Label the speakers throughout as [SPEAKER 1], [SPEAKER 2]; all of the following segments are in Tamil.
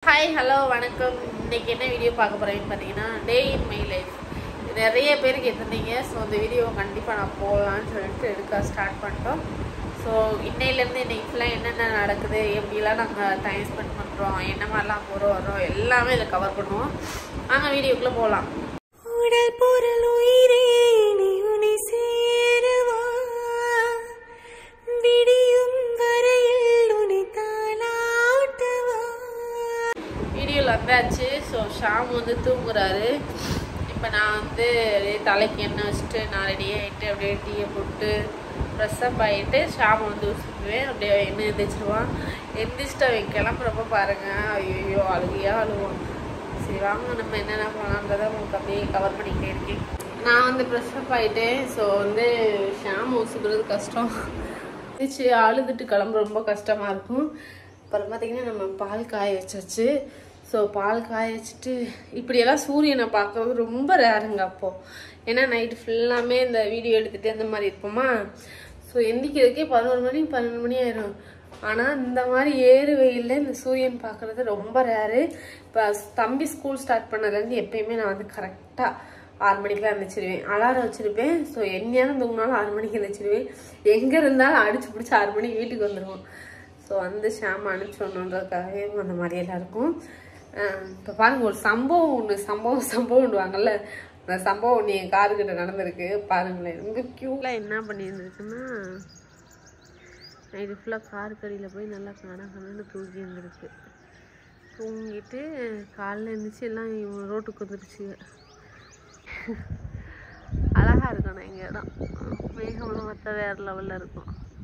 [SPEAKER 1] ஹாய் ஹலோ வணக்கம் இன்னைக்கு என்ன வீடியோ பார்க்க போறேன்னு பார்த்தீங்கன்னா டே இன் மை லைஃப் நிறைய பேர் கேட்டிருந்தீங்க ஸோ இந்த வீடியோவை கண்டிப்பாக நான் போடலான்னு சொல்லிட்டு எடுக்க ஸ்டார்ட் பண்ணிட்டோம் ஸோ இன்னையிலேருந்து இன்னைக்கு ஃபுல்லாக என்னென்ன நடக்குது எப்படிலாம் நாங்கள் டைம் ஸ்பெண்ட் பண்ணுறோம் என்ன மாதிரிலாம் போகிறோம் வரோம் எல்லாமே இதில் கவர் பண்ணுவோம் நாங்கள் வீடியோக்குள்ளே போகலாம்
[SPEAKER 2] உடல் பொருள் உயிரே நீ உனை சேரவா விடியும் வரையில் உனை தாளாட்டவா
[SPEAKER 1] வீடியோவில் வந்தாச்சு ஸோ ஷாம் வந்து தூங்குறாரு இப்போ நான் வந்து அப்படியே தலைக்கு எண்ணெய் வச்சுட்டு நான் ரெடி ஆகிட்டு அப்படியே டீயை போட்டு ப்ரெஸ்அப் ஆகிட்டு ஷாமை வந்து ஊசிக்குவேன் அப்படியே எண்ணெய் எந்திரிச்சிருவான் எந்திரிச்சிட்டு அவன் கிளம்புறப்ப பாருங்கள் ஐயோ அழுகையாக அழுவான் சரி வாங்க நம்ம என்னென்ன பண்ணலான்றதை உங்களுக்கு அப்படியே கவர் பண்ணிக்கிட்டே இருக்கேன் நான் வந்து ப்ரெஸ்அப் ஆகிட்டேன் ஸோ வந்து ஷாம் ஊசிக்கிறது கஷ்டம் எந்திரிச்சு அழுதுட்டு கிளம்ப ரொம்ப கஷ்டமாக இருக்கும் அப்புறம் பார்த்தீங்கன்னா நம்ம பால் காய வச்சாச்சு ஸோ பால் காய வச்சுட்டு இப்படியெல்லாம் சூரியனை பார்க்கறது ரொம்ப ரேருங்க அப்போது ஏன்னா நைட்டு ஃபுல்லாமே இந்த வீடியோ எடுத்துகிட்டு அந்த மாதிரி இருப்போமா ஸோ எந்திக்கிறதுக்கே பதினோரு மணி பன்னெண்டு மணி ஆயிரும் ஆனால் இந்த மாதிரி ஏறு வெயில்ல இந்த சூரியன் பார்க்குறது ரொம்ப ரேரு இப்போ தம்பி ஸ்கூல் ஸ்டார்ட் பண்ணதுலேருந்து எப்பயுமே நான் வந்து கரெக்டாக ஆறு மணிக்கெலாம் எழுந்திரிச்சிருவேன் அலாரம் வச்சுருப்பேன் ஸோ எந்நேரம் தூங்கினாலும் ஆறு மணிக்கு எழுந்திரிச்சிருவேன் எங்கே இருந்தாலும் அடிச்சு பிடிச்சி ஆறு மணிக்கு வீட்டுக்கு வந்துடுவோம் ஸோ வந்து ஷாம் அனுப்பிச்சோன்னுன்றதுக்காகவே அந்த மாதிரியெல்லாம் இருக்கும் இப்போ பாருங்க ஒரு சம்பவம் ஒன்று சம்பவம் சம்பவம் ஒன்றுவாங்கல்ல அந்த சம்பவம் ஒன்று என் காருக்கிட்ட நடந்திருக்கு பாருங்களேன் ரொம்ப க்யூலாக என்ன பண்ணியிருந்துருக்குன்னா நைட்டு ஃபுல்லாக கார் கடியில் போய் நல்லா கணக்கணுன்னு தூங்கி இருந்திருக்கு தூங்கிட்டு காலைல எழுந்திரிச்சு எல்லாம் இவங்க ரோட்டுக்கு வந்துருச்சு அழகா இருக்கணும் எங்கள் இடம் மேகம்லாம் மற்ற வேறு லெவலில் இருக்கும்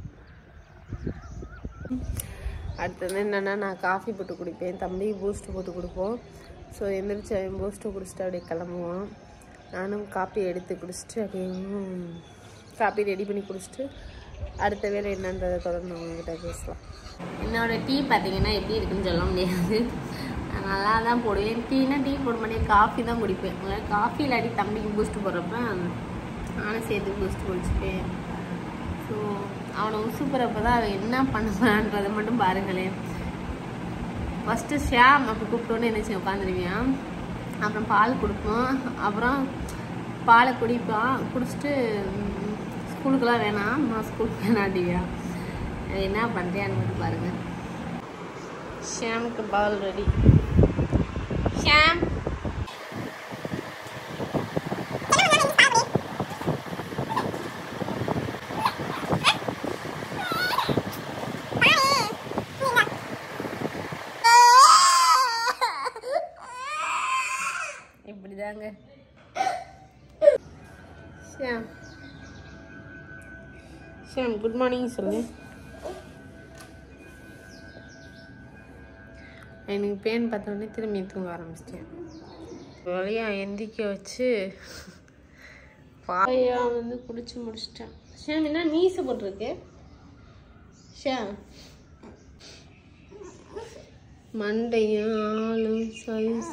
[SPEAKER 1] அடுத்தது என்னென்னா நான் காஃபி போட்டு குடிப்பேன் தம்பி பூஸ்ட் போட்டு கொடுப்போம் ஸோ எந்திரிச்சு அவன் பூஸ்ட்டு குடிச்சிட்டு அப்படியே கிளம்புவான் நானும் காப்பி எடுத்து குடிச்சிட்டு அப்படியே காப்பி ரெடி பண்ணி குடிச்சிட்டு அடுத்த வேலை என்னன்றதை தொடர்ந்து அவங்ககிட்ட பேசலாம் என்னோட டீ பார்த்தீங்கன்னா எப்படி இருக்குன்னு சொல்ல முடியாது நான் நல்லா தான் போடுவேன் டீனா டீ போட மாட்டேன் காஃபி தான் குடிப்பேன் காஃபி இல்லாட்டி தம்பிக்கு பூஸ்ட் போடுறப்ப நானும் சேர்த்து பூஸ்ட் குடிச்சிப்பேன் ஸோ அவனை உசுப்புறப்ப தான் அவன் என்ன பண்ணுவான்றதை மட்டும் பாருங்களேன் ஃபஸ்ட்டு ஷாம் அப்படி கூப்பிட்டோன்னு நினச்சி உட்காந்துருவியான் அப்புறம் பால் கொடுப்போம் அப்புறம் பாலை குடிப்பான் குடிச்சிட்டு ம், ஸ்கூலுக்குலாம் வேணாம் நான் ஸ்கூலுக்கு வேணாண்டிவியா என்ன பண்ணுறியான்னு மட்டும் பாருங்க ஷாமுக்கு பால் ரெடி ஷாம் இப்படிதாங்க ஷியாம் ஷியாம் குட் மார்னிங் சொல்லு எனக்கு பேன் பார்த்தோடனே திரும்பி தூங்க ஆரம்பிச்சிட்டேன் வழியாக எந்திக்க வச்சு பாயா வந்து குடிச்சு முடிச்சிட்டேன் ஷியாம் என்ன நீசு போட்டிருக்கு ஷியாம் மண்டையும் ஆளும் சைஸ்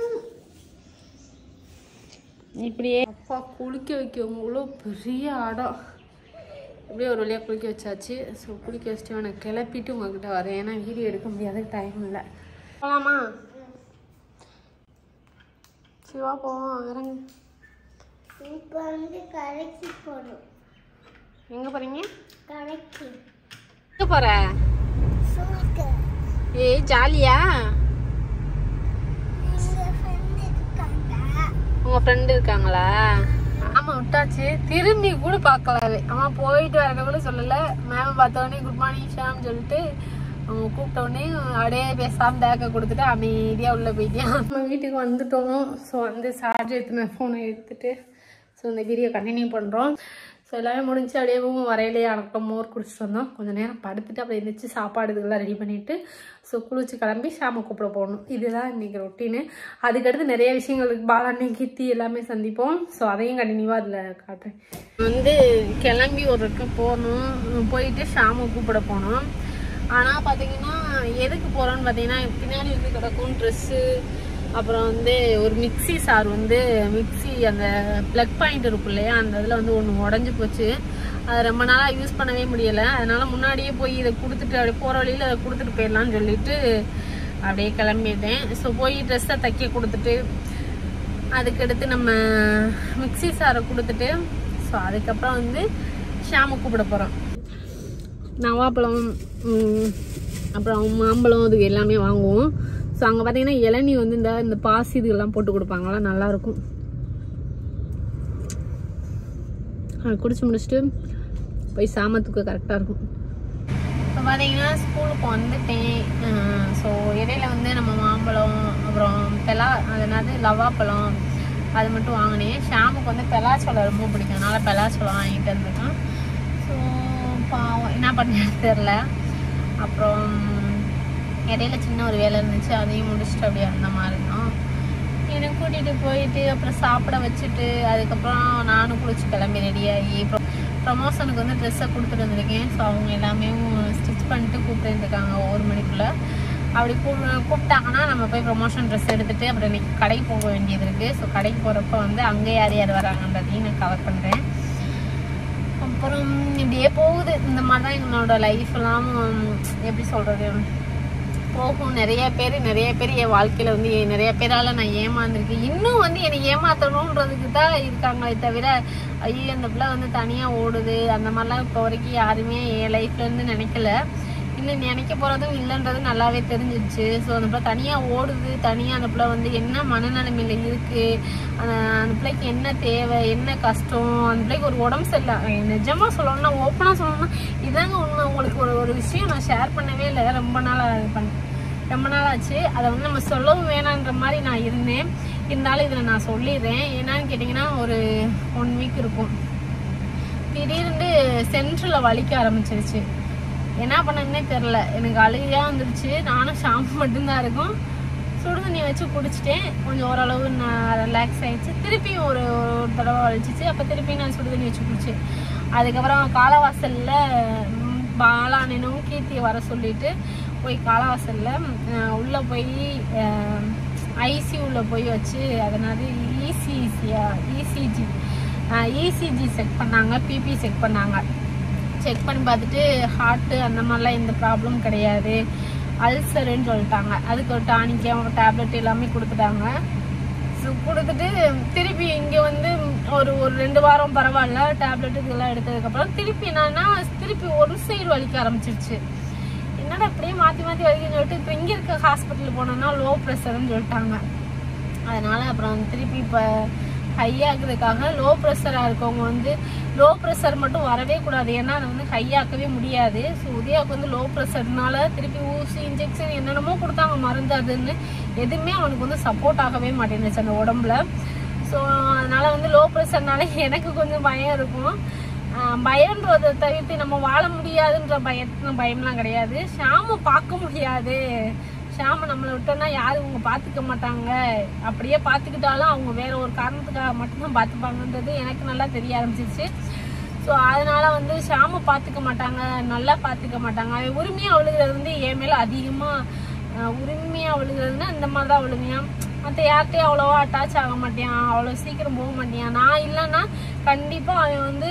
[SPEAKER 1] இப்படியே அப்பா குளிக்க வைக்கவங்களோ பெரிய ஆடம் இப்படியே ஒரு வழியாக குளிக்க வச்சாச்சு ஸோ குளிக்க வச்சுட்டு அவனை கிளப்பிட்டு உங்ககிட்ட வரேன் ஏன்னா வீடியோ எடுக்க முடியாத டைம் இல்லை போகலாமா சிவா போவோம் இறங்கு
[SPEAKER 2] இப்போ வந்து கடைக்கு போகணும்
[SPEAKER 1] எங்கே போகிறீங்க
[SPEAKER 2] கடைக்கு
[SPEAKER 1] எங்கே போகிற
[SPEAKER 2] சூக்கு
[SPEAKER 1] ஏய் ஜாலியா
[SPEAKER 2] எங்கள் ஃப்ரெண்டு இருக்காங்க
[SPEAKER 1] உங்கள் ஃப்ரெண்டு இருக்காங்களா ஆமாம் விட்டாச்சு திரும்பி கூட பார்க்கல அவன் போயிட்டு வரத கூட சொல்லலை மேம் பார்த்தோடனே குட் மார்னிங் ஷாம் சொல்லிட்டு அவங்க கூப்பிட்ட உடனே அப்படியே பேசாம பேக்கை கொடுத்துட்டு அமைதியாக உள்ளே போயிட்டான் நம்ம வீட்டுக்கு வந்துட்டோம் ஸோ வந்து சார்ஜ் எடுத்துன ஃபோனை எடுத்துட்டு ஸோ இந்த வீடியோ கண்டினியூ பண்ணுறோம் ஸோ எல்லாமே முடிஞ்சு அப்படியே வரையிலேயே அடக்கம் மோர் குடிச்சிட்டு வந்தோம் கொஞ்சம் நேரம் படுத்துட்டு அப்படியே எழுந்திரிச்சு சாப்பாடு இதுக்கெல்லாம் ரெடி பண்ணிவிட்டு ஸோ குளிச்சு கிளம்பி ஷாமை கூப்பிட போகணும் இதுதான் இன்றைக்கி ரொட்டீனு அதுக்கடுத்து நிறைய விஷயங்கள் இருக்குது பாலாண்ணே கீர்த்தி எல்லாமே சந்திப்போம் ஸோ அதையும் கண்டினியூவாக அதில் காட்டுறேன் வந்து கிளம்பி ஒரு இடத்துக்கு போகணும் போயிட்டு ஷாமை கூப்பிட போனோம் ஆனால் பார்த்தீங்கன்னா எதுக்கு போகிறோன்னு பார்த்தீங்கன்னா பின்னாடி வந்து கிடக்கும் ட்ரெஸ்ஸு அப்புறம் வந்து ஒரு மிக்ஸி சார் வந்து மிக்ஸி அந்த ப்ளக் பாயிண்ட் இருக்கும் இல்லையா அந்த இதில் வந்து ஒன்று உடஞ்சி போச்சு அதை ரொம்ப நாளாக யூஸ் பண்ணவே முடியலை அதனால முன்னாடியே போய் இதை கொடுத்துட்டு அப்படியே போகிற வழியில் அதை கொடுத்துட்டு போயிடலாம்னு சொல்லிட்டு அப்படியே கிளம்பிட்டேன் ஸோ போய் ட்ரெஸ்ஸை தைக்க கொடுத்துட்டு அதுக்கடுத்து நம்ம மிக்ஸி சாரை கொடுத்துட்டு ஸோ அதுக்கப்புறம் வந்து ஷாமு கூப்பிட போகிறோம் நவாப்பழம் ம், அப்புறம் மாம்பழம் இது எல்லாமே வாங்குவோம் ஸோ அங்கே பார்த்தீங்கன்னா இளநீ வந்து இந்த இந்த பாசி இதுகள்லாம் போட்டு கொடுப்பாங்களா நல்லாயிருக்கும் அது குடிச்சு முடிச்சுட்டு போய் சாமத்துக்கு கரெக்டாக இருக்கும் இப்போ பார்த்தீங்கன்னா ஸ்கூலுக்கு வந்துட்டேன் ஸோ இடையில வந்து நம்ம மாம்பழம் அப்புறம் பெலா அதனால லவாப்பழம் அது மட்டும் வாங்கினேன் ஷாமுக்கு வந்து பெலாச்சோளம் ரொம்ப பிடிக்கும் அதனால பெலாச்சோளம் வாங்கிட்டு இருந்திருக்கேன் ஸோ பாவம் என்ன பண்ணேன்னு தெரில அப்புறம் இடையில சின்ன ஒரு வேலை இருந்துச்சு அதையும் முடிச்சுட்டு அப்படியே அந்த மாதிரி இருந்தோம் என்னை கூட்டிகிட்டு போயிட்டு அப்புறம் சாப்பிட வச்சுட்டு அதுக்கப்புறம் நானும் குளிச்சு கிளம்பி ரெடியாகி ப்ரமோஷனுக்கு வந்து ட்ரெஸ்ஸை கொடுத்துட்டு வந்திருக்கேன் ஸோ அவங்க எல்லாமே ஸ்டிச் பண்ணிட்டு கூப்பிட்டு இருக்காங்க ஒரு மணிக்குள்ளே அப்படி கூ- கூப்பிட்டாங்கன்னா நம்ம போய் ப்ரொமோஷன் ட்ரெஸ் எடுத்துட்டு அப்புறம் இன்னைக்கு கடைக்கு போக வேண்டியது இருக்குது ஸோ கடைக்கு போகிறப்ப வந்து அங்கே யார் யார் வராங்கன்றதையும் நான் கவர் பண்ணுறேன் அப்புறம் இப்படியே போகுது இந்த மாதிரி தான் எங்களோட லைஃப்லாம் எப்படி சொல்கிறது போகும் நிறைய பேர் நிறைய பேர் என் வாழ்க்கையில் வந்து எ- நிறைய பேரால் நான் ஏமாந்துருக்கேன் இன்னும் வந்து என்னை ஏமாத்தணுன்றதுக்கு தான் இருக்காங்களே தவிர ஐயோ அந்த பிள்ளை வந்து தனியாக ஓடுது அந்த மாதிரிலாம் இப்போ வரைக்கும் யாருமே என் லைஃப்லேருந்து நினைக்கல இன்னும் நினைக்க போகிறதும் இல்லைன்றது நல்லாவே தெரிஞ்சிருச்சு ஸோ அந்த பிள்ளை தனியாக ஓடுது தனியாக அந்த பிள்ளை வந்து என்ன மனநிலைமையில் இருக்குது அந்த அந்த பிள்ளைக்கு என்ன தேவை என்ன கஷ்டம் அந்த பிள்ளைக்கு ஒரு உடம்பு சரியில்லை நிஜமாக சொல்லணும்னா ஓப்பனாக சொல்லணும்னா இதாங்க உண்மை உங்களுக்கு ஒரு ஒரு விஷயம் நான் ஷேர் பண்ணவே இல்லை ரொம்ப நாளாக இது பண்ண ரொம்ப நாள் ஆச்சு அதை வந்து நம்ம சொல்லவும் வேணான்ற மாதிரி நான் இருந்தேன் இருந்தாலும் இதில் நான் சொல்லிடுறேன் என்னன்னு கேட்டிங்கன்னா ஒரு ஒன் வீக் இருக்கும் திடீர்னு சென்ட்ரில் வலிக்க ஆரம்பிச்சிருச்சு என்ன பண்ணதுன்னே தெரில எனக்கு அழுகையா வந்துருச்சு நானும் ஷாம்பு மட்டும்தான் இருக்கும் சுடு தண்ணி வச்சு குடிச்சிட்டேன் கொஞ்சம் ஓரளவு நான் ரிலாக்ஸ் ஆயிடுச்சு திருப்பியும் ஒரு ஒரு தடவை வலிச்சிச்சு அப்போ திருப்பி நான் சுடு தண்ணி வச்சு குடிச்சேன் அதுக்கப்புறம் காலவாசலில் பாலானனும் கீர்த்தியை வர சொல்லிட்டு போய் காலவாசலில் உள்ளே போய் ஐசியூவில் போய் வச்சு அதனால இசிசியா இசிஜி இசிஜி செக் பண்ணாங்க பிபி செக் பண்ணாங்க செக் பண்ணி பார்த்துட்டு ஹார்ட்டு அந்த மாதிரிலாம் எந்த ப்ராப்ளம் கிடையாது அல்சருன்னு சொல்லிட்டாங்க அதுக்கு ஒரு டானிக்கு அவங்க டேப்லெட் எல்லாமே கொடுத்துட்டாங்க ஸோ கொடுத்துட்டு திருப்பி இங்கே வந்து ஒரு ஒரு ரெண்டு வாரம் பரவாயில்ல டேப்லெட் இதெல்லாம் எடுத்ததுக்கப்புறம் திருப்பி என்னன்னா திருப்பி ஒரு சைடு வலிக்க ஆரம்பிச்சிருச்சு என்னடா இப்படியே மாற்றி மாற்றி வலிக்குன்னு சொல்லிட்டு இப்போ இங்கே இருக்க ஹாஸ்பிட்டல் போனோம்னா லோ ப்ரெஷர்னு சொல்லிட்டாங்க அதனால அப்புறம் திருப்பி இப்போ ஹை ஆக்குறதுக்காக லோ ப்ரெஷராக இருக்கவங்க வந்து லோ ப்ரெஷர் மட்டும் வரவே கூடாது ஏன்னா அதை வந்து ஹை ஆக்கவே முடியாது ஸோ உதயாவுக்கு வந்து லோ ப்ரெஷர்னால திருப்பி ஊசி இன்ஜெக்ஷன் என்னென்னமோ கொடுத்தாங்க மருந்து அதுன்னு எதுவுமே அவனுக்கு வந்து சப்போர்ட் ஆகவே மாட்டேங்குச்சு அந்த உடம்புல ஸோ அதனால வந்து லோ ப்ரெஷர்னால எனக்கு கொஞ்சம் பயம் இருக்கும் ஆஹ் பயன்றதை தவிர்த்து நம்ம வாழ முடியாதுன்ற பய பயம்லாம் கிடையாது ஷாம பார்க்க முடியாது ஷாம நம்மளை விட்டோம்னா யாரும் இவங்க பார்த்துக்க மாட்டாங்க அப்படியே பார்த்துக்கிட்டாலும் அவங்க வேற ஒரு காரணத்துக்காக மட்டும்தான் பார்த்துப்பாங்கன்றது எனக்கு நல்லா தெரிய ஆரம்பிச்சிருச்சு ஸோ அதனால வந்து ஷாம பார்த்துக்க மாட்டாங்க நல்லா பார்த்துக்க மாட்டாங்க அவன் உரிமையாக அழுகிறது வந்து என் மேலே அதிகமாக உரிமையாக அழுகிறதுன்னா இந்த மாதிரி தான் அழுமையான் மற்ற யார்கிட்டயும் அவ்வளோவா அட்டாச் ஆக மாட்டேன் அவ்வளோ சீக்கிரம் போக மாட்டேன் நான் இல்லைன்னா கண்டிப்பாக அவன் வந்து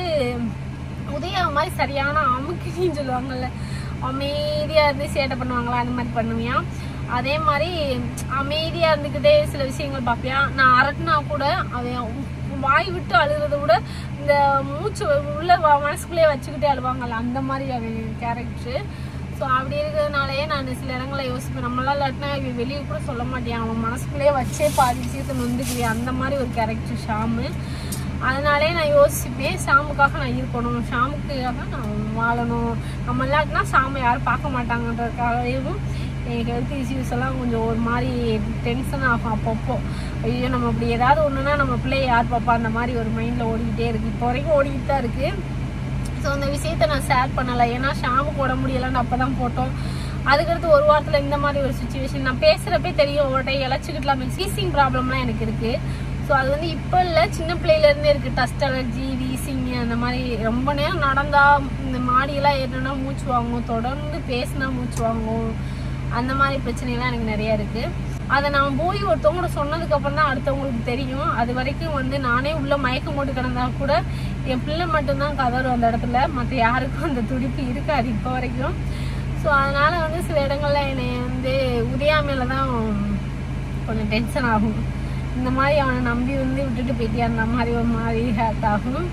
[SPEAKER 1] உதயா மாதிரி சரியான அமுக்கின்னு சொல்லுவாங்கல்ல அமைதியாக இருந்து சேட்டை பண்ணுவாங்களா அந்த மாதிரி பண்ணுவியான் அதே மாதிரி அமைதியாக இருந்துக்கிட்டே சில விஷயங்கள் பார்ப்பியான் நான் அரட்டினா கூட அவன் வாய் விட்டு அழுகிறத விட இந்த மூச்சு உள்ள வ- மனசுக்குள்ளேயே வச்சுக்கிட்டே அழுவாங்கல்ல அந்த மாதிரி அவன் கேரக்டரு ஸோ அப்படி இருக்கிறதுனாலயே நான் சில இடங்களில் யோசிப்பேன் நம்மளால இல்லாட்டினா இவன் வெளியே கூட சொல்ல மாட்டேன் அவன் மனசுக்குள்ளேயே வச்சே பாதி விஷயத்தை நொந்துக்குவேன் அந்த மாதிரி ஒரு கேரக்டர் ஷாமு அதனாலே நான் யோசிப்பேன் ஷாமுக்காக நான் இருக்கணும் ஷாமுக்காக நான் வாழணும் நம்ம இல்லாட்டினா ஷாமை யாரும் பார்க்க மாட்டாங்கன்றதுக்காகவும் எனக்கு ஹெல்த் இஷ்யூஸ் எல்லாம் கொஞ்சம் ஒரு மாதிரி டென்ஷன் ஆகும் அப்பப்போ ஐயோ நம்ம அப்படி ஏதாவது ஒன்றுனா நம்ம பிள்ளைய யார் பார்ப்பா அந்த மாதிரி ஒரு மைண்டில் ஓடிக்கிட்டே இருக்குது இப்போ வரைக்கும் ஓடிக்கிட்டு தான் இருக்குது ஸோ அந்த விஷயத்த நான் ஷேர் பண்ணலை ஏன்னா ஷாமுக்கு உடம்பு முடியலைன்னு அப்போ தான் போட்டோம் அதுக்கடுத்து ஒரு வாரத்தில் இந்த மாதிரி ஒரு சுச்சுவேஷன் நான் பேசுகிறப்பே தெரியும் ஒரு டைம் இழைச்சிக்கிட்டலாம் சீசிங் ப்ராப்ளம்லாம் எனக்கு இருக்குது ஸோ அது வந்து இப்போ இல்லை சின்ன பிள்ளையிலேருந்தே இருக்குது டஸ்ட் அலர்ஜி வீசிங் அந்த மாதிரி ரொம்ப நேரம் நடந்தா இந்த மாடியெல்லாம் ஏறினா மூச்சு வாங்கும் தொடர்ந்து பேசினா மூச்சு வாங்கும் அந்த மாதிரி பிரச்சனைலாம் எனக்கு நிறைய இருக்குது அதை நான் போய் ஒருத்தவங்க சொன்னதுக்கு அப்புறம் தான் அடுத்தவங்களுக்கு தெரியும் அது வரைக்கும் வந்து நானே உள்ள மயக்கம் போட்டு கிடந்தா கூட என் பிள்ளை மட்டும்தான் கதறும் அந்த இடத்துல மற்ற யாருக்கும் அந்த துடிப்பு இருக்காது இப்போ வரைக்கும் ஸோ ஸோ அதனால வந்து சில இடங்கள்ல என்னை வந்து உதயா மேல தான் கொஞ்சம் டென்ஷன் ஆகும் இந்த மாதிரி அவனை நம்பி வந்து விட்டுட்டு போயிட்டியா அந்த மாதிரி ஒரு மாதிரி ஹேட் ஆகும்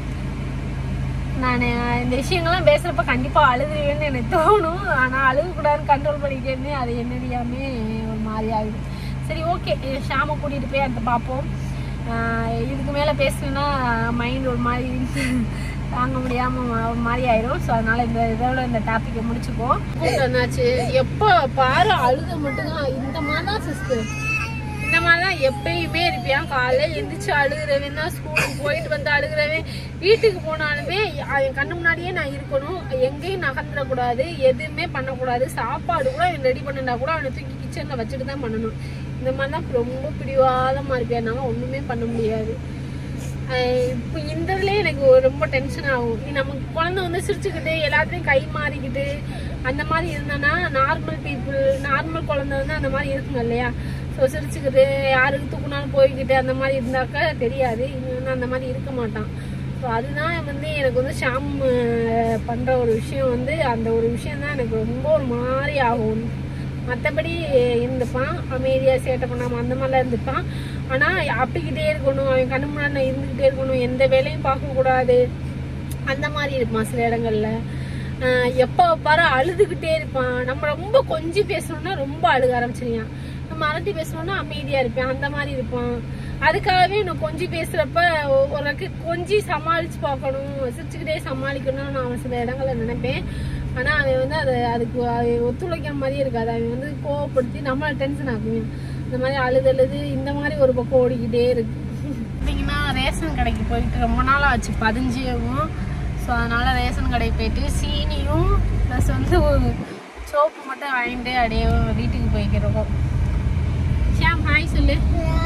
[SPEAKER 1] நான் இந்த விஷயங்கள்லாம் பேசுகிறப்ப கண்டிப்பாக அழுதுருவேன்னு எனக்கு தோணும் ஆனால் அழுகக்கூடாதுன்னு கண்ட்ரோல் பண்ணிக்கிட்டே அது என்னடியாமே ஒரு மாதிரி ஆகுது சரி ஓகே ஷாமை கூட்டிகிட்டு போய் அந்த பார்ப்போம் ஆஹ் இதுக்கு மேலே பேசணுன்னா மைண்ட் ஒரு மாதிரி தாங்க முடியாமல் ஒரு மாதிரி ஆயிரும் ஸோ அதனால் இந்த இதோட இந்த டாப்பிக்கை முடிச்சுக்குவோம் என்னாச்சு எப்போ பாரு அழுத மட்டும்தான் இந்த மாதிரி தான் சிஸ்டர் இந்த மாதிரி தான் எப்பயுமே இருப்பியான் காலைல எந்திரிச்சு அழுகிறவன் தான் ஸ்கூலுக்கு போயிட்டு வந்து அழுகிறவன் வீட்டுக்கு போனாலுமே அவன் கண்ணு முன்னாடியே நான் இருக்கணும் எங்கேயும் நகர்ந்துடக்கூடாது எதுவுமே பண்ணக்கூடாது சாப்பாடு கூட அவன் ரெடி பண்ணினா கூட அவனை தூக்கி கிச்சனில் வச்சுட்டு தான் பண்ணணும் இந்த மாதிரி தான் ரொம்ப பிடிவாதமாக இருப்பியா என்னால் ஒன்றுமே பண்ண முடியாது ஆஹ் இப்போ இந்த இதுலயே எனக்கு ரொம்ப டென்ஷன் ஆகும் நீ நமக்கு குழந்தை வந்து சிரிச்சுக்கிட்டு எல்லாத்தையும் கை மாறிக்கிட்டு அந்த மாதிரி இருந்தானா நார்மல் பீப்புள் நார்மல் குழந்தை வந்து அந்த மாதிரி இருக்குங்க இல்லையா ஸோ சிரிச்சுக்கிட்டு யாருக்கு தூக்குனாலும் போய்கிட்டு அந்த மாதிரி இருந்தாக்க தெரியாது இவன் வந்து அந்த மாதிரி இருக்க மாட்டான் ஸோ அதுதான் வந்து எனக்கு வந்து ஷாம் ஆஹ் பண்ற ஒரு விஷயம் வந்து அந்த ஒரு விஷயம் தான் எனக்கு ரொம்ப ஒரு மாதிரி ஆகும் மற்றபடி இருந்துப்பான் அமைதியாக சேட்டை பண்ணாமல் அந்த மாதிரிலாம் இருந்துப்பான் ஆனால் அப்பிக்கிட்டே இருக்கணும் அவன் கண்ணு முன்னாடி நான் இருந்துக்கிட்டே இருக்கணும் எந்த வேலையும் பார்க்கக்கூடாது அந்த மாதிரி இருப்பான் சில இடங்கள்ல ஆஹ் எப்போ பாரு அழுதுகிட்டே இருப்பான் நம்ம ரொம்ப கொஞ்சி பேசணும்னா ரொம்ப அழுக ஆரம்பிச்சிருவான் நம்ம அரட்டி பேசணும்னா அமைதியா இருப்பான் அந்த மாதிரி இருப்பான் அதுக்காகவே நான் கொஞ்சி பேசுறப்ப ஒ- உனக்கு கொஞ்சி சமாளிச்சு பார்க்கணும் சிரிச்சுக்கிட்டே சமாளிக்கணும்னு நான் சில இடங்கள்ல நினைப்பேன் ஆனா அவன் வந்து அதை அதுக்கு அவன் ஒத்துழைக்கிற மாதிரியே இருக்காது அவன் வந்து கோவப்படுத்தி நம்மள டென்ஷன் ஆக்குவான் இந்த மாதிரி அழுது அழுது இந்த மாதிரி ஒரு பக்கம் ஓடிக்கிட்டே இருக்கு பார்த்தீங்கன்னா ரேஷன் கடைக்கு போயிட்டு ரொம்ப நாள் ஆச்சு பதிஞ்சியவும் ஸோ அதனால ரேஷன் கடைக்கு போயிட்டு சீனியும் ப்ளஸ் வந்து ஒரு சோப்பு மட்டும் வாங்கிட்டு அப்படியே வீட்டுக்கு போய்க்கிறோம் ஷாம் ஹாய் சொல்லு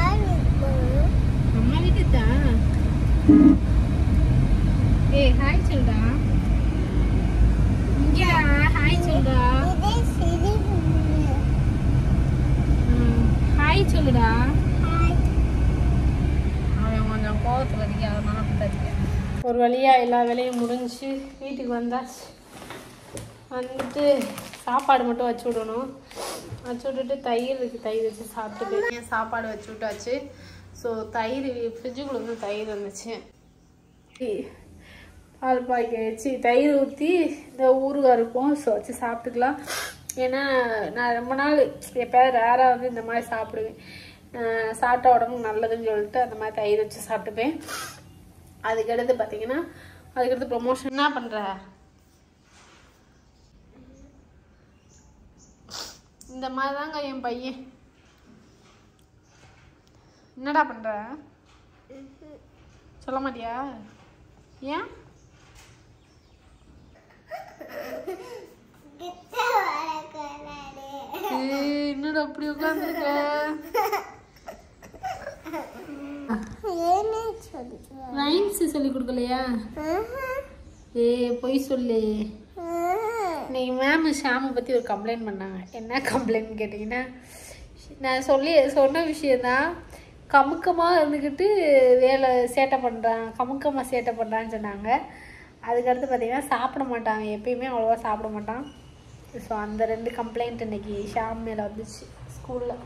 [SPEAKER 1] அம்மா வீட்டுக்கு தான் ஏய் ஹாய் சொல்டா இங்க ஹாய் சொல்டா ஹாய் சொல்லுடா அவன் கொஞ்சம் கோவத்தில் இருக்க அதனால அப்படிதான் இருக்கேன் ஒரு வழியாக எல்லா வேலையும் முடிஞ்சு வீட்டுக்கு வந்தாச்சு வந்துட்டு சாப்பாடு மட்டும் வச்சு விடணும் வச்சு விட்டுட்டு தயிர் இருக்குது தயிர் வச்சு சாப்பிட்டு போய் சாப்பாடு வச்சு விட்டாச்சு ஸோ தயிர் ஃப்ரிட்ஜுக்குள்ள வந்து தயிர் இருந்துச்சு பால் பாய்க்க வச்சு தயிர் ஊற்றி இந்த ஊறுகாய் இருக்கும் ஸோ வச்சு சாப்பிட்டுக்கலாம் ஏன்னா நான் ரொம்ப நாள் எப்போயாவது ரேராக வந்து இந்த மாதிரி சாப்பிடுவேன் அஹ் சாப்பிட்டா உடம்புக்கு நல்லதுன்னு சொல்லிட்டு அந்த மாதிரி தயிர் வச்சு சாப்பிட்டுப்பேன் அதுக்கடுத்து பார்த்தீங்கன்னா அதுக்கடுத்து ப்ரொமோஷன் என்ன பண்ணுற இந்த மாதிரி தாங்க என் பையன் என்னடா பண்ணுற சொல்ல மாட்டியா ஏன் ஏய், என்னடா அப்படி உட்காந்துருக்க ரைம்ஸ் சொல்லி கொடுக்கலையா ஏய் பொய் சொல்லு இன்னைக்கு மேம் ஷாமை பற்றி ஒரு கம்ப்ளைண்ட் பண்ணாங்க என்ன கம்ப்ளைண்ட் கேட்டிங்கன்னா நான் சொல்லி சொன்ன விஷயந்தான் கமுக்கமாக இருந்துக்கிட்டு வேலை சேட்டை பண்ணுறான் கமுக்கமாக சேட்டை பண்ணுறான்னு சொன்னாங்க அதுக்கடுத்து பார்த்தீங்கன்னா சாப்பிட மாட்டான் எப்பயுமே அவ்வளோவா சாப்பிட மாட்டான் ஸோ அந்த ரெண்டு கம்ப்ளைண்ட் இன்னைக்கு ஷாம் மேலே வந்துச்சு ஸ்கூலில்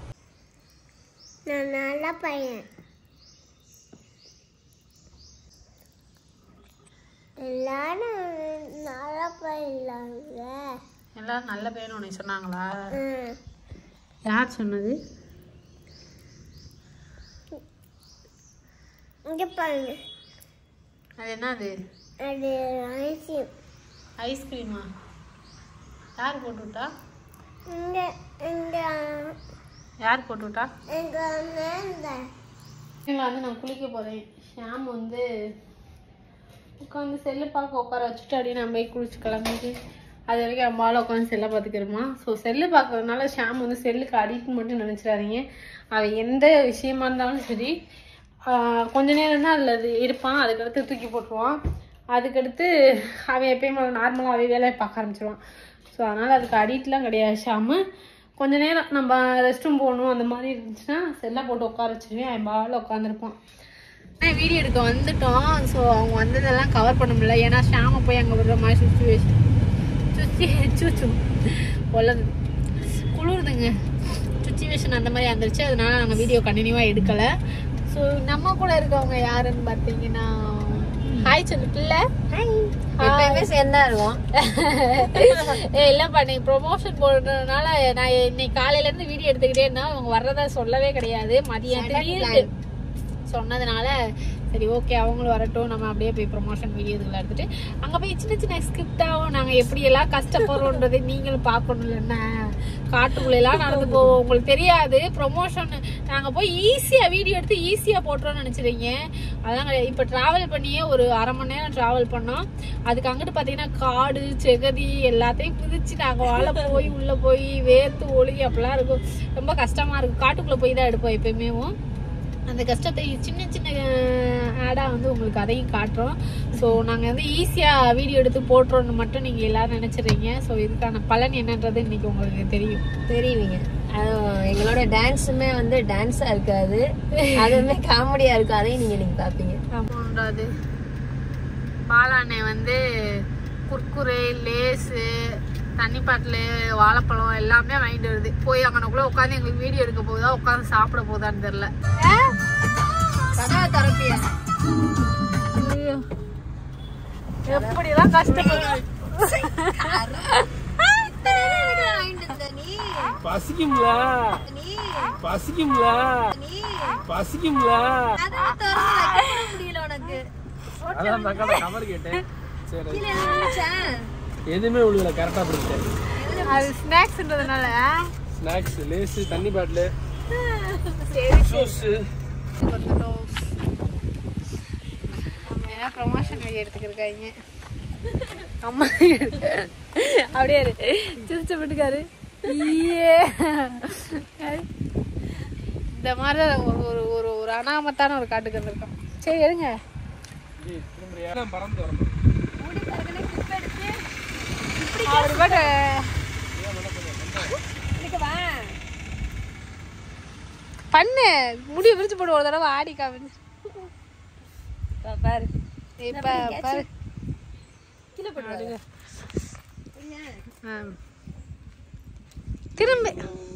[SPEAKER 2] நான் நல்ல பையன் எல்லாரும் நல்ல பையன்லாங்க
[SPEAKER 1] எல்லாரும் நல்ல பையன் உனக்கு சொன்னாங்களா
[SPEAKER 2] ம்
[SPEAKER 1] யார் சொன்னது
[SPEAKER 2] இங்க பாருங்க
[SPEAKER 1] அது என்னது
[SPEAKER 2] அது ஐஸ்கிரீம்
[SPEAKER 1] ஐஸ்கிரீமா யார் போட்டு விட்டா
[SPEAKER 2] இங்க இங்க
[SPEAKER 1] யார் போட்டு விட்டா
[SPEAKER 2] எங்க மேல
[SPEAKER 1] இவங்க வந்து நான் குளிக்க போகிறேன் ஷாம் வந்து உட்காந்து செல்லு பார்க்க உட்கார வச்சுட்டு அப்படியே நான் போய் குளிச்சு கிளம்பிட்டு அது வரைக்கும் அம்மாவில் உட்காந்து செல்லை பார்த்துக்கிறோமா ஸோ செல்லு பார்க்கறதுனால ஷாம் வந்து செல்லுக்கு அடிக்ட் மட்டும் நினச்சிடாதீங்க அவன் எந்த விஷயமா இருந்தாலும் சரி ஆஹ் கொஞ்ச நேரம் தான் அதில் அது இருப்பான் அதுக்கடுத்து தூக்கி போட்டுருவான் அதுக்கடுத்து அவன் எப்பயும் நார்மலாக அவன் வேலையை பார்க்க ஆரம்பிச்சிருவான் ஸோ அதனால் அதுக்கு அடிக்ட்லாம் கிடையாது ஷாமு கொஞ்ச நேரம் நம்ம ரெஸ்ட் ரூம் போகணும் அந்த மாதிரி இருந்துச்சுன்னா செல்லை போட்டு உட்கார வச்சிருவேன் அவன் பாவில் உட்காந்துருப்பான் வீடியோ எடுக்க வந்துட்டோம் ஸோ அவங்க வந்ததெல்லாம் கவர் பண்ண முடியல ஏன்னா ஷாமை போய் அங்கே விடுற மாதிரி சுச்சுவேஷன் சுச்சி சூச்சு பொல்லது குளிருதுங்க சுச்சுவேஷன் அந்த மாதிரி வந்துருச்சு அதனால நாங்கள் வீடியோ கண்டினியூவாக எடுக்கலை ஸோ நம்ம கூட இருக்கவங்க யாருன்னு பார்த்தீங்கன்னா ஹாய் சொல்லு பிள்ளை
[SPEAKER 3] எப்பயுமே சேர்ந்தா இருக்கும்
[SPEAKER 1] ஏய் இல்லப்பா நீ ப்ரொமோஷன் போடுறதுனால நான் இன்னைக்கு காலையில இருந்து வீடியோ எடுத்துக்கிட்டே இருந்தா அவங்க வர்றதா சொல்லவே கிடையாது மதியம்
[SPEAKER 3] Sudden
[SPEAKER 1] திடீர்னு சொன்னதுனால சரி ஓகே அவங்களும் வரட்டும் நம்ம அப்படியே போய் ப்ரொமோஷன் வீடியோ இதுல எடுத்துட்டு அங்க போய் சின்ன சின்ன ஸ்கிரிப்டாவும் நாங்க எப்படி எல்லாம் கஷ்டப்படுறோன்றது நீங்களும் பார்க்கணும் என்ன காட்டுக்குள்ள எல்லாம் நடந்து போவோம் உங்களுக்கு தெரியாது ப்ரொமோஷன் நாங்க போய் ஈஸியா வீடியோ எடுத்து ஈஸியா போட்டுறோம்னு நினைச்சிருக்கீங்க அதான் கிடையாது. இப்ப டிராவல் பண்ணியே ஒரு அரை மணி நேரம் டிராவல் பண்ணோம் அதுக்கு அங்கிட்டு பாத்தீங்கன்னா காடு செகதி எல்லாத்தையும் குதிச்சு நாங்க வாழ போய் உள்ள போய் வேர்த்து ஒழுகி அப்படிலாம் இருக்கும் ரொம்ப கஷ்டமா இருக்கும் காட்டுக்குள்ள போய் தான் எடுப்போம் எப்பயுமேவும் அந்த கஷ்டத்தை சின்ன சின்ன ஆடாக வந்து உங்களுக்கு அதையும் காட்டுறோம் ஸோ நாங்கள் வந்து ஈஸியாக வீடியோ எடுத்து போட்டுறோன்னு மட்டும் நீங்கள் எல்லாரும் நினச்சிடுறீங்க ஸோ இதுக்கான பலன் என்னன்றது இன்னைக்கு உங்களுக்கு தெரியும்
[SPEAKER 3] தெரியுவீங்க அதுவும் எங்களோட டான்ஸுமே வந்து டான்ஸா இருக்காது அதுவுமே காமெடியா இருக்கும் அதையும் நீங்க நீங்க பாப்பீங்க
[SPEAKER 1] ஆமாண்டாது பாலாண்ணே வந்து குர்குரே லேஸு தண்ணி பாட்டில் வாழைப்பழம் எல்லாமே வாங்கிட்டு வருது போய் அங்கனக்குள்ளே உட்காந்து எங்களுக்கு வீடியோ எடுக்க போகுதா உட்காந்து சாப்பிட போதான்னு தெரில
[SPEAKER 3] கதா தரப்பியா
[SPEAKER 1] எப்படிலாம் கஷ்டப்படுறோம்
[SPEAKER 4] பசிக்கும்ல பசிக்கும்ல பசிக்கும்ல
[SPEAKER 3] முடியல உனக்கு
[SPEAKER 4] அதான் அந்த அக்கா கவர் கேட்டேன் சரி
[SPEAKER 3] கீழே எதுவும் விழுந்துச்சா?
[SPEAKER 4] எதுவுமே விழுகல கரெக்டா பிடிச்சிட்டேன்
[SPEAKER 1] அது ஸ்நாக்ஸ்ன்றதுனால
[SPEAKER 4] ஸ்நாக்ஸ் லேஸ் தண்ணி பாட்டில்
[SPEAKER 1] சரி
[SPEAKER 4] ஜூஸ்
[SPEAKER 1] வந்துட்டோம் ஏன்னா ப்ரொமோஷன் வீடியோ எடுத்துக்கிருக்காங்க அம்மா அப்படியே இரு. சிரிச்சு விட்டுக்காரு ஈயே இந்த மாதிரி தான் ஒரு ஒரு ஒரு ஒரு அனாமத்தான ஒரு காட்டுக்கு வந்திருக்கோம் சரி எடுங்க
[SPEAKER 4] பறந்து வரணும்
[SPEAKER 1] அவர் பாட்டு பண்ணு முடிய விரிச்சு போடு ஒரு தடவை ஆடி காமிச்சு
[SPEAKER 3] பா- பாரு
[SPEAKER 1] இப்ப பாரு
[SPEAKER 3] கீழே போட்டு
[SPEAKER 1] ஆ. திரும்ப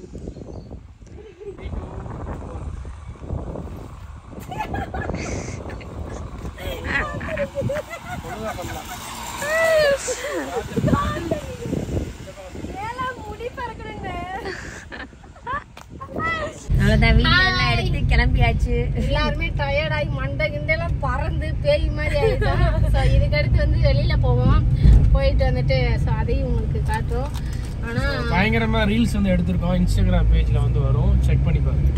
[SPEAKER 3] அவ்வளவுதான் வீடியோ எல்லாம் எடுத்து கிளம்பியாச்சு
[SPEAKER 1] எல்லாருமே டயர்ட் ஆகி மண்டை கிண்டெல்லாம் பறந்து பேய் மாதிரி ஆயிட்டோம் ஸோ இதுக்கு அடுத்து வந்து வெளியில போவோம் போயிட்டு வந்துட்டு ஸோ அதையும் உங்களுக்கு காட்டுறோம் ஆனா
[SPEAKER 4] பயங்கரமா ரீல்ஸ் வந்து எடுத்திருக்கோம் இன்ஸ்டாகிராம் பேஜ்ல வந்து வரும் செக் பண்ணி பாருங்க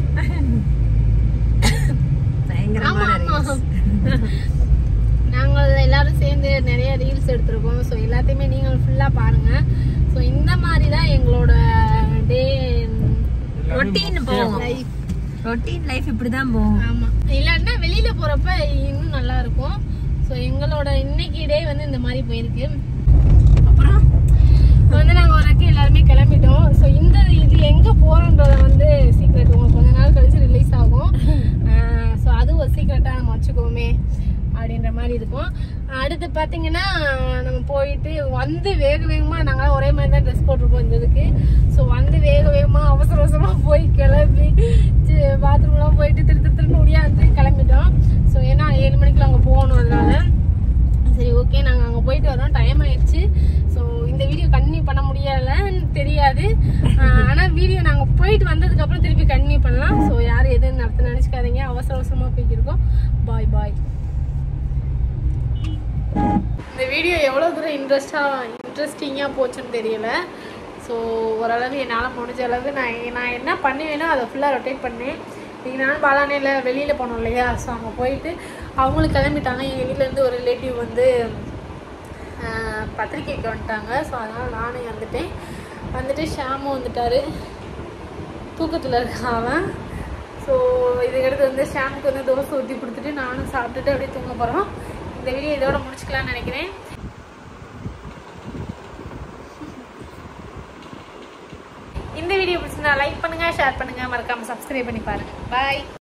[SPEAKER 3] பயங்கரமான
[SPEAKER 1] ஆமா, ஆமா.
[SPEAKER 3] reels.
[SPEAKER 1] நாங்கள் எல்லாரும் சேர்ந்து நிறைய ரீல்ஸ் எடுத்திருக்கோம் ஸோ எல்லாத்தையுமே நீங்கள் ஃபுல்லாக பாருங்க ஸோ இந்த மாதிரி தான் எங்களோட டே
[SPEAKER 3] ரொட்டீன் போகும்
[SPEAKER 1] லைஃப்
[SPEAKER 3] ரொட்டீன் லைஃப் இப்படிதான் போகும்
[SPEAKER 1] ஆமா இல்லைன்னா வெளியில போறப்ப இன்னும் நல்லா இருக்கும் ஸோ எங்களோட இன்னைக்கு டே வந்து இந்த மாதிரி போயிருக்கு அப்புறம் இப்ப வந்து நாங்க ஒரு எல்லாருமே கிளம்பிட்டோம் ஸோ இந்த இது எங்க போறோன்றத வந்து சீக்ரெட் உங்களுக்கு கொஞ்ச நாள் கழிச்சு ரிலீஸ் ஆகும் ஸோ அது ஒரு சீக்ரெட்டா நம்ம வச்சுக்கோமே அப்படின்ற மாதிரி இருக்கும் அடுத்து பார்த்தீங்கன்னா நம்ம போயிட்டு வந்து வேக வேகமாக நாங்களாம் ஒரே மாதிரி தான் ட்ரெஸ் போட்டிருப்போம் இந்த இதுக்கு ஸோ வந்து வேக வேகமாக அவசர அவசரமாக போய் கிளம்பி பாத்ரூம்லாம் போயிட்டு திரு திரு திருன்னு முடியாது கிளம்பிட்டோம் ஸோ ஏன்னா ஏழு மணிக்குள்ள அங்கே போகணும் அதனால சரி ஓகே நாங்கள் அங்கே போயிட்டு வரோம் டைம் ஆயிடுச்சு ஸோ இந்த வீடியோ கண்டினியூ பண்ண முடியலன்னு தெரியாது ஆனால் வீடியோ நாங்கள் போயிட்டு வந்ததுக்கப்புறம் திருப்பி கண்டினியூ பண்ணலாம் ஸோ யாரும் எதுவும் நடத்த நினச்சிக்காதீங்க அவசர அவசரமாக போய்க்கிருக்கோம் பாய் பாய் இந்த வீடியோ எவ்வளோ தூரம் இன்ட்ரெஸ்டாக இன்ட்ரெஸ்டிங்காக போச்சுன்னு தெரியல ஸோ ஓரளவு என்னால் முடிஞ்ச அளவு நான் நான் என்ன பண்ணுவேனோ அதை ஃபுல்லாக ரொட்டேட் பண்ணேன் இன்றைக்கி நான் பாலானையில் வெளியில் போனோம் இல்லையா ஸோ அங்கே போயிட்டு அவங்களும் கிளம்பிட்டாங்க எங்கள் வீட்டிலேருந்து ஒரு ரிலேட்டிவ் வந்து ஆஹ், பத்திரிக்கைக்கு வந்துட்டாங்க ஸோ அதனால் நானும் வந்துட்டேன் வந்துட்டு ஷாமும் வந்துட்டாரு தூக்கத்தில் இருக்கான் அவன் ஸோ இதுக்கடுத்து வந்து ஷாமுக்கு வந்து தோசை ஊற்றி கொடுத்துட்டு நானும் சாப்பிட்டுட்டு அப்படியே தூங்க போகிறோம் இந்த வீடியோ இதோட முடிச்சுக்கலாம்னு நினைக்கிறேன் இந்த வீடியோ பிடிச்சிருந்தா லைக் பண்ணுங்க ஷேர் பண்ணுங்க மறக்காம சப்ஸ்கிரைப் பண்ணி பாருங்க பாய்